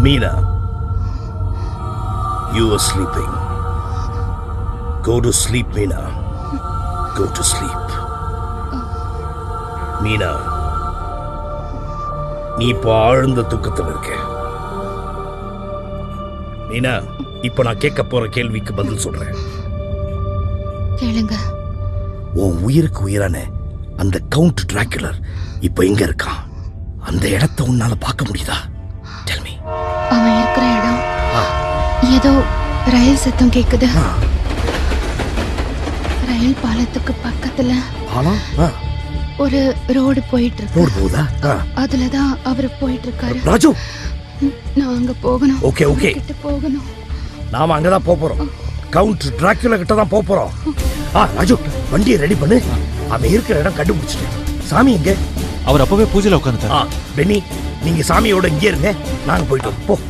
Meena, you were sleeping. Go to sleep, Meena. Go to sleep. Meena நீ இப்போ ஆழ்ந்த தூக்கத்தில் இருக்க மீனா இப்போ நான் கேட்க போற கேள்விக்கு பதில் சொல்றேன் கேளுங்க உன் உயிருக்கு உயிரான அந்த கவுண்ட் டிராக்குலர் இப்போ எங்க இருக்கான் அந்த இடத்த உன்னால பார்க்க முடியுதா டெல் மீ அவன் இருக்கிற இடம் ஏதோ ரயில் சத்தம் கேக்குது ரயில் பாலத்துக்கு பக்கத்துல பாலம் ஒரு ரோடு போயிட்டு இருக்கு ரோடு போகுதா ஆ. அதுலதான் அவர் போயிட்டு இருக்காரு ராஜு நான் அங்க போகணும் ஓகே ஓகே கிட்ட போகணும் நாம அங்கதான் போக போறோம் கவுண்ட் டிராக்குலா கிட்ட தான் போக போறோம் ஆ ராஜு வண்டியை ரெடி பண்ணு அவன் இருக்கிற இடம் கண்டுபிடிச்சிட்டேன் சாமி எங்க அவர் அப்பவே பூஜையில உட்காந்துட்டார் ஆ பென்னி நீங்க சாமியோட இங்கே இருங்க நாங்க போயிட்டு வரோம். போ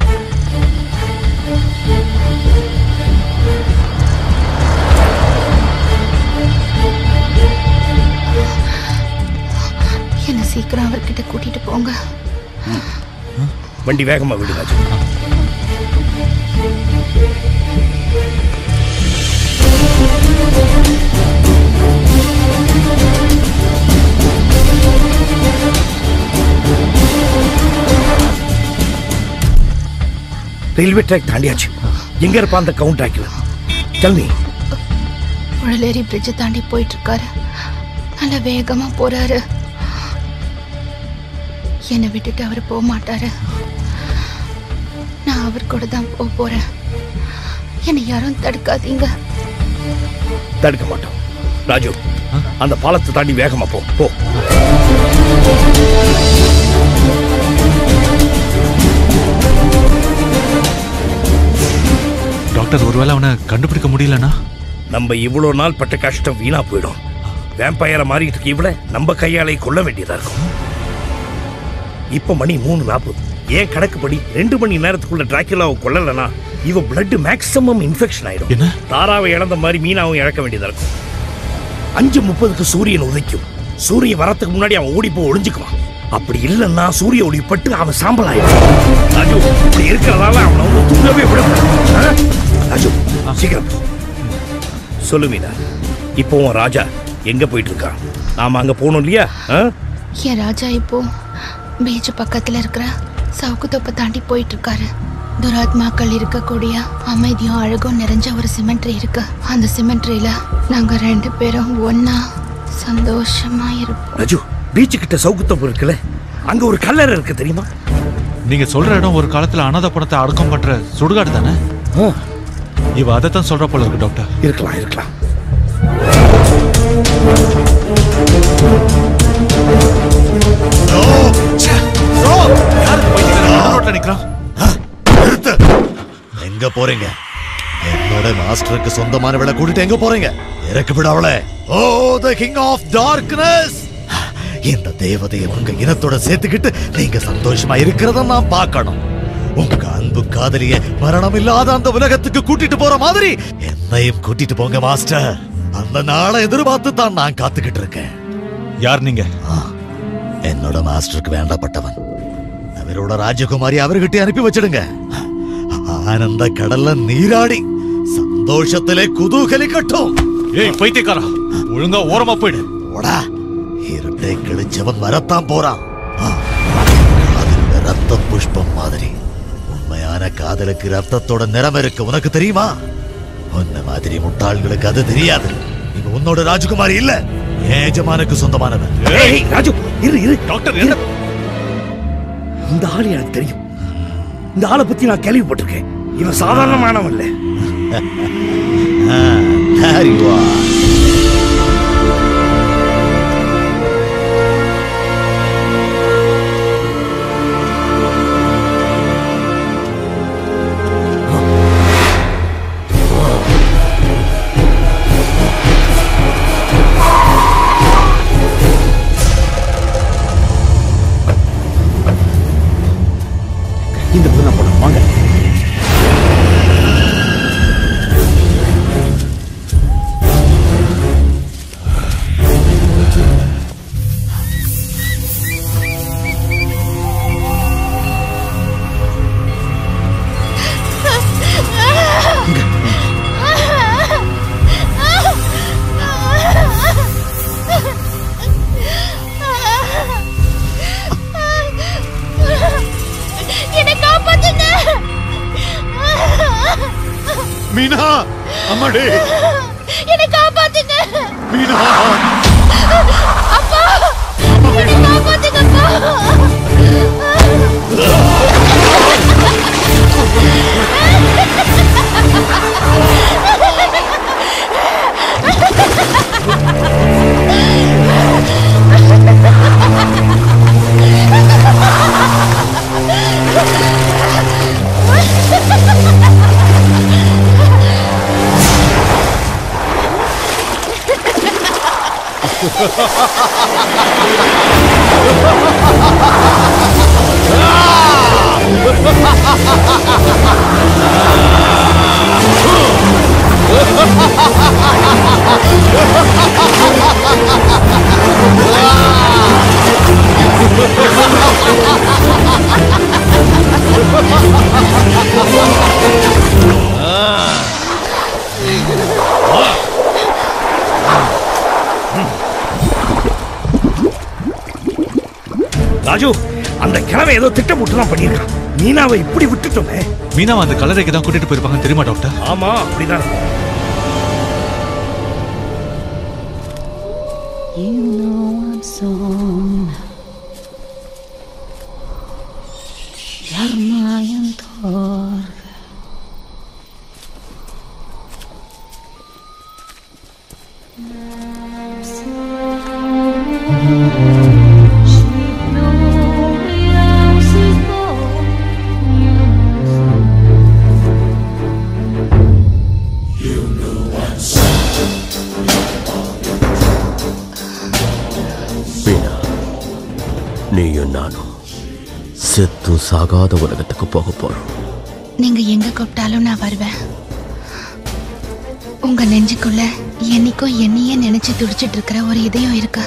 என்ன சீக்கிரம் அவர்கிட்ட கூட்டிட்டு போங்க வண்டி வேகமா விடு ராஜு ரயில்வே ட்ராக் தாண்டியாச்சு எங்க இருப்பா அந்த கவுண்ட் ட்ராக்ல டெல் மீ புழலேரி பிரிட்ஜை தாண்டி போயிட்டு இருக்காரு நல்ல வேகமா போறாரு என்னை விட்டுட்டு அவர் போக மாட்டாரு நான் அவர் கூட தான் போக போறேன் என்னை யாரும் தடுக்காதீங்க தடுக்க மாட்டோம் ராஜு அந்த பாலத்தை தாண்டி வேகமா போ போ டாக்டர் ஒருவேளை அவனை கண்டுபிடிக்க முடியலனா நம்ம இவ்வளோ நாள் பட்ட கஷ்டம் வீணா போயிடும் வேம்பயரை மாறிட்டு இருக்க இவள நம்ம கையாலே கொல்ல வேண்டியதா இருக்கும் இப்ப மணி மூணு நாற்பது ஏன் கணக்குப்படி ரெண்டு மணி நேரத்துக்குள்ள டிராக்குலாவை கொல்லலைன்னா இவ பிளட் மேக்ஸிமம் இன்ஃபெக்ஷன் ஆயிடும் என்ன? தாராவை இழந்த மாதிரி மீனாவும் இழக்க வேண்டியதா இருக்கும் அஞ்சு முப்பதுக்கு சூரியன் உதைக்கும் சூரியன் வரத்துக்கு முன்னாடி அவன் ஓடி போய் ஒளிஞ்சுக்குவான் அப்படி இல்லைன்னா சூரிய ஒளி பட்டு அவன் சாம்பல் ஆயிடும் ராஜு இப்படி இருக்கிறதால அவனை வந்து தூங்கவே விடக்கூடாது ஆ? ராஜு சீக்கிரம் போ. சொல்லு மீனா இப்போ உன் ராஜா எங்க போயிட்டு இருக்கான் நாம அங்க போகணும் இல்லையா ஆ? என் ராஜா இப்போ பீச் பக்கத்துல இருக்கிற சவுக்கு தொப்பை தாண்டி போயிட்டு இருக்காரு துராத்மாக்கள் இருக்கக்கூடிய அமைதியும் அழகும் நிறைஞ்ச ஒரு சிமெண்ட்ரி இருக்கு அந்த சிமெண்ட்ரியில நாங்க ரெண்டு பேரும் ஒன்னா சந்தோஷமா இருப்போம் ராஜு பீச்சு கிட்ட சவுக்குத்தப்பு இருக்குல்ல அங்க ஒரு கல்லறை இருக்கு தெரியுமா நீங்க சொல்ற இடம் ஒரு காலத்துல அனாதை பணத்தை அடக்கம் பண்ற சுடுகாடு தானே இவ அதைத்தான் சொல்ற போல இருக்கு டாக்டர் இருக்கலாம் இருக்கலாம் ரோட்ல நிக்கிறான் நிறுத்து எங்க போறீங்க என்னோட மாஸ்டருக்கு சொந்தமானவளை கூட்டிட்டு எங்க போறீங்க இறக்கு விட அவளை oh the king of darkness இந்த தேவதையை உங்க இனத்தோட சேர்த்துக்கிட்டு நீங்க சந்தோஷமா இருக்கிறத நான் பார்க்கணும் உங்க அன்பு காதலிய மரணம் இல்லாத அந்த உலகத்துக்கு கூட்டிட்டு போற மாதிரி என்னையும் கூட்டிட்டு போங்க மாஸ்டர் அந்த நாளை எதிர்பார்த்து தான் நான் காத்துக்கிட்டு இருக்கேன் யார் நீங்க என்னோட மாஸ்டருக்கு வேண்டப்பட்டவன் அவரோட ராஜகுமாரி அவர்கிட்ட அனுப்பி வச்சிடுங்க ஆனந்த கடல்ல நீராடி சந்தோஷத்திலே குதூகலிக்கட்டும் ஏய் பைத்தியக்காரா ஒழுங்கா ஓரமா போயிடு ஓடா இருட்டை கிழிச்சவன் வரத்தான் போறான் ஆ, காதலோட ரத்த புஷ்பம் மாதிரி உண்மையான காதலுக்கு ரத்தத்தோட நிறம் இருக்கு உனக்கு தெரியுமா உன்ன மாதிரி முட்டாள்களுக்கு அது தெரியாது இவ உன்னோட ராஜகுமாரி இல்ல என் எஜமானுக்கு சொந்தமானவன் ஏய் ராஜு இரு இரு டாக்டர் என்ன இந்த ஆள் எனக்கு தெரியும் இந்த ஆளை பத்தி நான் கேள்விப்பட்டிருக்கேன் இவன் சாதாரணமானவன் இல்ல ஆ, there you are. இந்த பொண்ணை போலாம் வாங்க மீனா அம்மாடி என்னை காப்பாத்துங்க மீனா அப்பா என்னை காப்பாத்துங்க அப்பா ராஜு அந்த கிழமை ஏதோ திட்டமிட்டு தான் பண்ணியிருக்கான் மீனாவை இப்படி விட்டுட்டோமே மீனாவை அந்த கல்லறைக்கு தான் கூட்டிட்டு போயிருப்பாங்க தெரியுமா டாக்டர் ஆமா அப்படிதான் இருக்கும். You know I'm son Yarmayan torga வீணா நீயும் நானும் செத்து சாகாத உலகத்துக்கு போக போறோம் நீங்க எங்க கூப்பிட்டாலும் நான் வருவேன் உங்க நெஞ்சுக்குள்ள என்னைக்கும் என்னையே நினைச்சு துடிச்சிட்டு இருக்கிற ஒரு இதயம் இருக்கு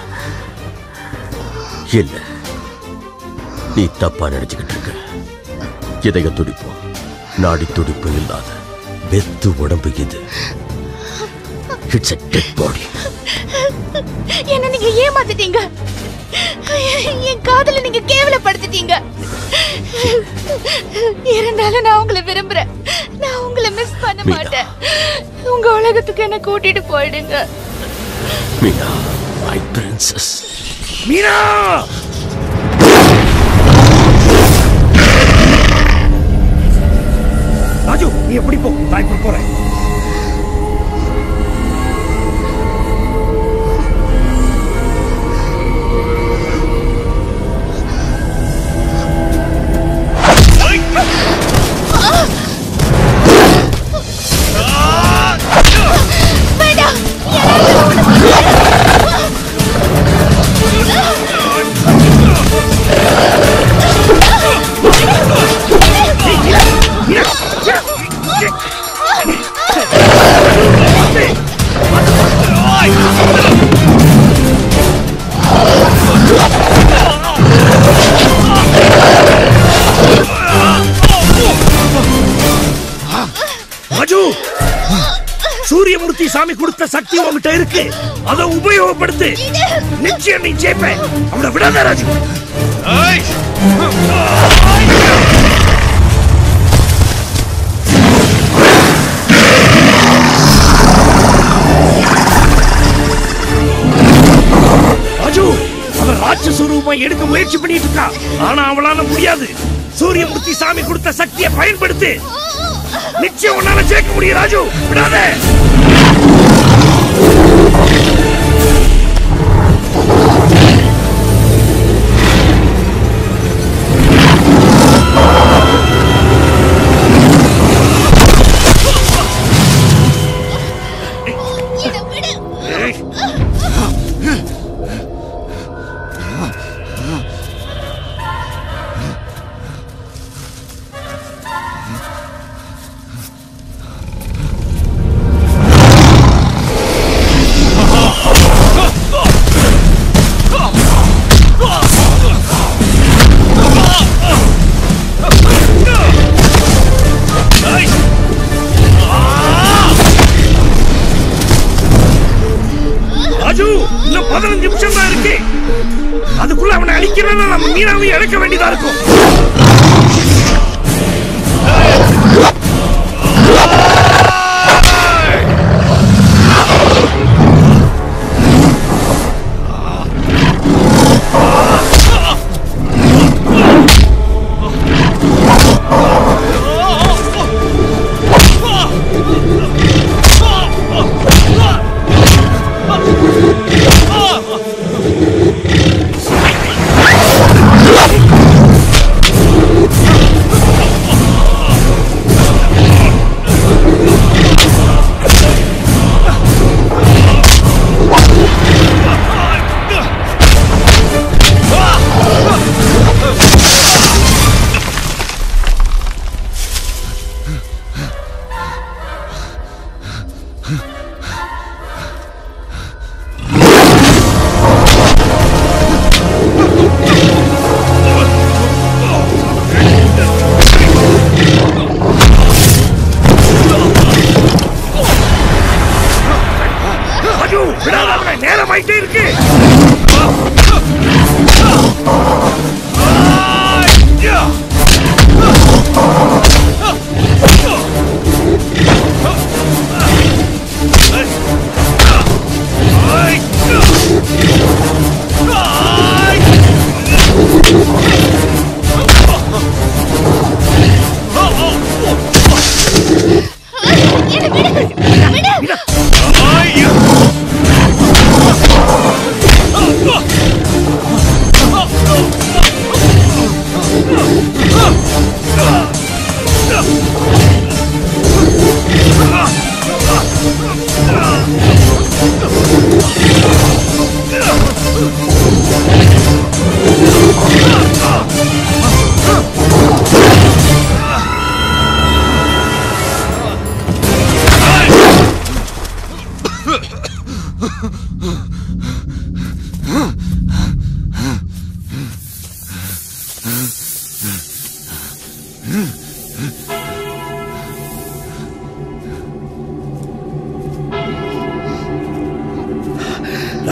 இல்ல நீ தப்பா நினைச்சுக்கிட்டு இருக்க இதய துடிப்பு நாடி துடிப்பு இல்லாத வெத்து உடம்பு இது இட்ஸ் a டெட் பாடி என்ன நீங்க ஏமாத்திட்டீங்க என் காதல நீங்க கேவலப்படுத்திட்டீங்க இருந்தாலும் நான் உங்களை விரும்புறேன் நான் உங்களை மிஸ் பண்ண மீனா. மாட்டேன் உங்க உலகத்துக்கு என்ன கூட்டிட்டு போயிடுங்க மீனா மை பிரின்சஸ் மீனா ராஜு நீ எப்படி போ நான் இப்ப போறேன் ராஜு சூரியமூர்த்தி சாமி கொடுத்த சக்தி உன்கிட்ட இருக்கு அதை உபயோகப்படுத்து நிச்சயம் நீ ஜெயிப்ப அவனை விடாத ராஜு ராஜு அவன் ராட்சஸ்வரூபமா எடுக்க முயற்சி பண்ணிட்டு இருக்கா ஆனா அவளால முடியாது சூரியமூர்த்தி சாமி கொடுத்த சக்தியை பயன்படுத்து நிச்சயம் உன்னால ஜெயிக்க முடியும் ராஜு விடாத ஏய். ராஜு இன்னும் பதினஞ்சு நிமிஷம் தான் இருக்கு அதுக்குள்ள அவனை அழிக்கிறேன்னா நம்ம மீனாவை இழக்க வேண்டியதா இருக்கும்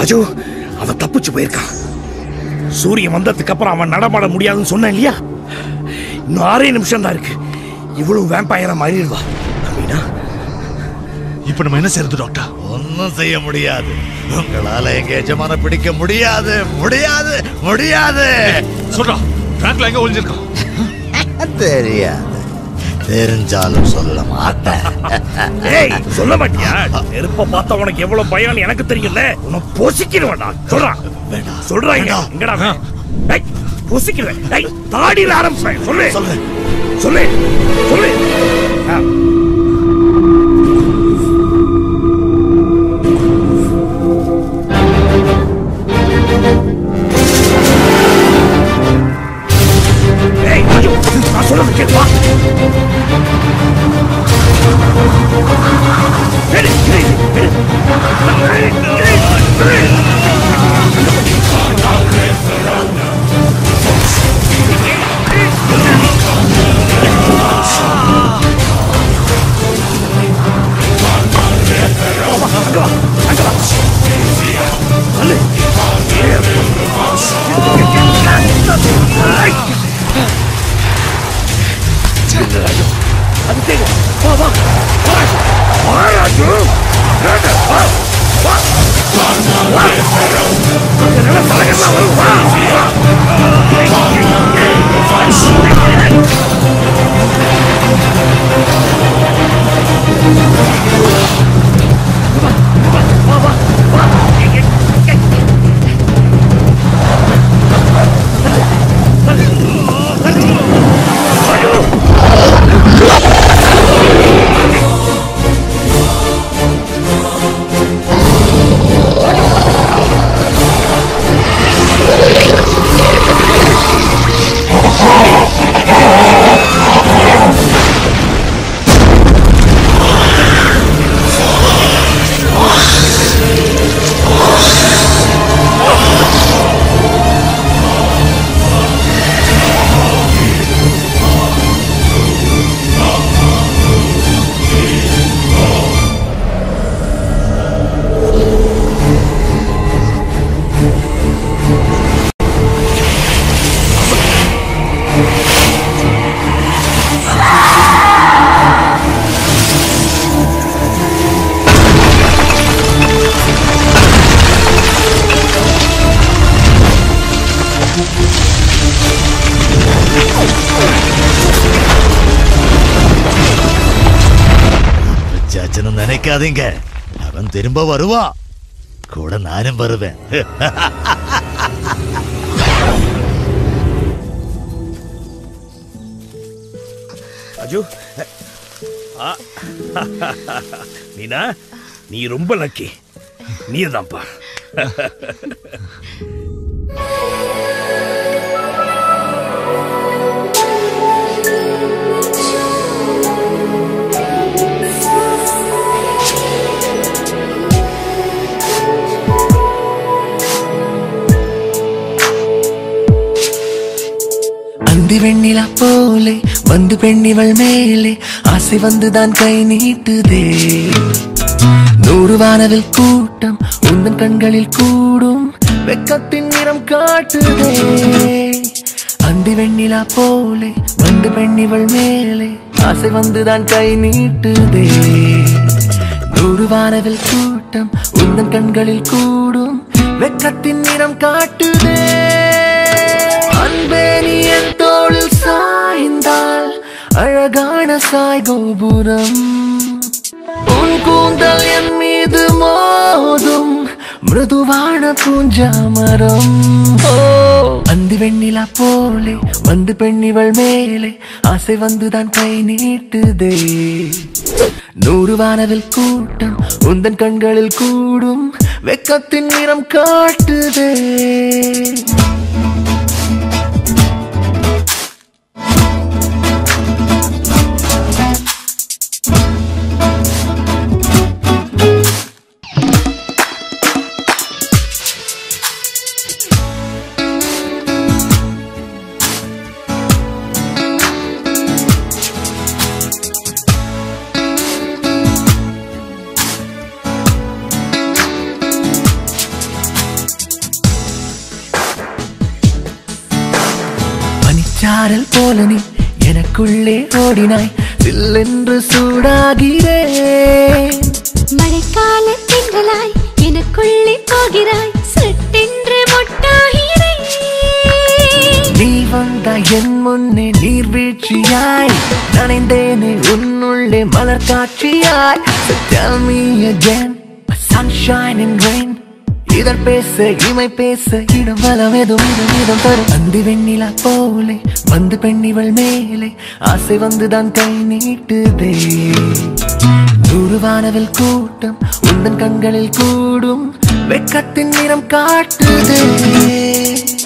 ராஜு அவன் தப்பிச்சு போயிருக்கான் சூரியன் வந்ததுக்கு அப்புறம் அவன் நடமாட முடியாதுன்னு சொன்னேன் இல்லையா இன்னும் ஆறே நிமிஷம் தான் இருக்கு இவ்வளவு வேம்பாயிரா மாறிடுவா மீனா இப்ப நம்ம என்ன செய்யறது டாக்டர் ஒன்னும் செய்ய முடியாது உங்களால எங்க எஜமான பிடிக்க முடியாது முடியாது முடியாது சொல்றா பிராங்க்ல எங்க ஒளிஞ்சிருக்கான் தெரியாது தெரிஞ்சாலும் சொல்ல மாட்டேன் ஏய் சொல்ல மாட்டியா நெருப்ப பார்த்தா உனக்கு எவ்வளவு பயம்னு எனக்கு தெரியும்ல உன்னை பொசிக்கிடுவேன்டா சொல்றான் வேண்டாம். சொல்றாங்க வேண்டாம். எங்கடா அவன்? டேய், பொசிக்கிடுவேன் டேய், தாடியில ஆரம்பிச்சேன் சொல்லு சொல்றேன். சொல்லு சொல்லு ஆ. ஏய், ராஜு, நான் சொல்றது கேளு, வா. எடு, எடு, எடு. எடு, எடு. அது தெரியும் வா வா வா வா ராஜு ராஜு, வா வா வா அங்க நல்ல தலைகள்லாம் வரும் வா வா சாச்சனும் நினைக்காதீங்க அவன் திரும்ப வருவான் கூட நானும் வருவேன் ராஜு ஆ. மீனா நீ ரொம்ப லக்கி நீ தான்ப்பா அந்தி வெண்ணிலா போலே வந்து பெண்ணிவள் மேலே ஆசை வந்துதான் கை நீட்டுதே நூறு வானவில் கூட்டம் உந்தன் கண்களில் கூடும் வெக்கத்தின் நிறம் காட்டுதே அந்தி வெண்ணிலா போலே வந்து பெண்ணிவள் மேலே ஆசை வந்துதான் கை நீட்டுதே நூறு வானவில் கூட்டம் உந்தன் கண்களில் கூடும் வெக்கத்தின் நிறம் காட்டுதே அன்பே நீ என் தோளில் சாய்ந்தால் அழகான சாய் கோபுரம் உன் கூந்தல் என் மீது மோதும் மிருதுவான பூஞ்சாமரம் ஓ அந்தி வெண்ணிலா போலே வந்து பெண்ணிவள் மேலே ஆசை வந்துதான் கை நீட்டுதே நூறு வானவில் கூட்டம் உந்தன் கண்களில் கூடும் வெக்கத்தின் நிறம் காட்டுதே சாரல் போல நீ எனக்குள்ளே ஓடினாய் சில்லென்று சூடாகிறேன் மழைக்கால தின்றலாய் எனக்குள்ளே போகிறாய் சட்டென்று மொட்டாகிறேன் நீ வந்த என் முன்னே நீர்வீழ்ச்சியாய் நனைந்தேனே உன்னுள்ளே மலர் காட்சியாய் So tell me again a sunshine and rain இதழ் பேச இமை பேச இடம் வலம் எதுவும் இதம் இதம் தரும் அந்தி வெண்ணிலா போலே வந்து பெண்ணிவள் மேலே ஆசை வந்துதான் கை நீட்டுதே நூறு வானவில் கூட்டம் உந்தன் கண்களில் கூடும் வெட்கத்தின் நிறம் காட்டுதே